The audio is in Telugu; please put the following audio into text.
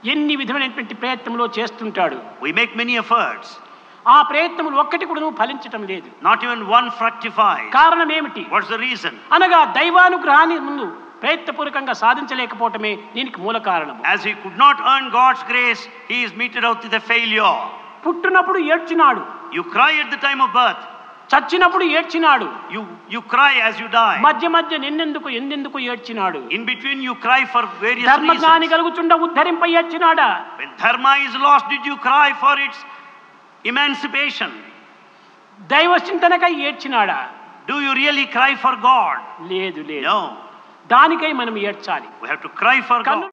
ఎన్ని విధమైనటువంటి ప్రయత్నంలో చేస్తుంటాడు We make many efforts. ఆ ప్రయత్నములు ఒక్కటి కూడా ఫలించటం లేదు Not even one fructifies. కారణం ఏమిటి What's the reason? అనగా దైవానుగ్రహాన్ని ముందు ప్రయత్నపూర్వకంగా సాధించలేకపోవటమే దీనికి మూల కారణము As he could not earn God's grace, he is meted out with a failure. పుట్టినప్పుడు ఏడ్చినాడు You cry at the time of birth. చచ్చినప్పుడు ఏడ్చినాడు You, you cry as you die. మధ్య మధ్య నిన్నెందుకు ఎందెందుకు ఏడ్చినాడు In between, you cry for various ధర్మజ్ఞాని reasons. కలుగుచుండ ఉద్ధరింప ఏడ్చినాడా When dharma is lost, did you cry for its emancipation? దైవ చింతనకై ఏడ్చినాడా Do you really cry for God? లేదు లేదు No. దానికై మనం ఏడ్చాలి We have to cry for కన్ను God.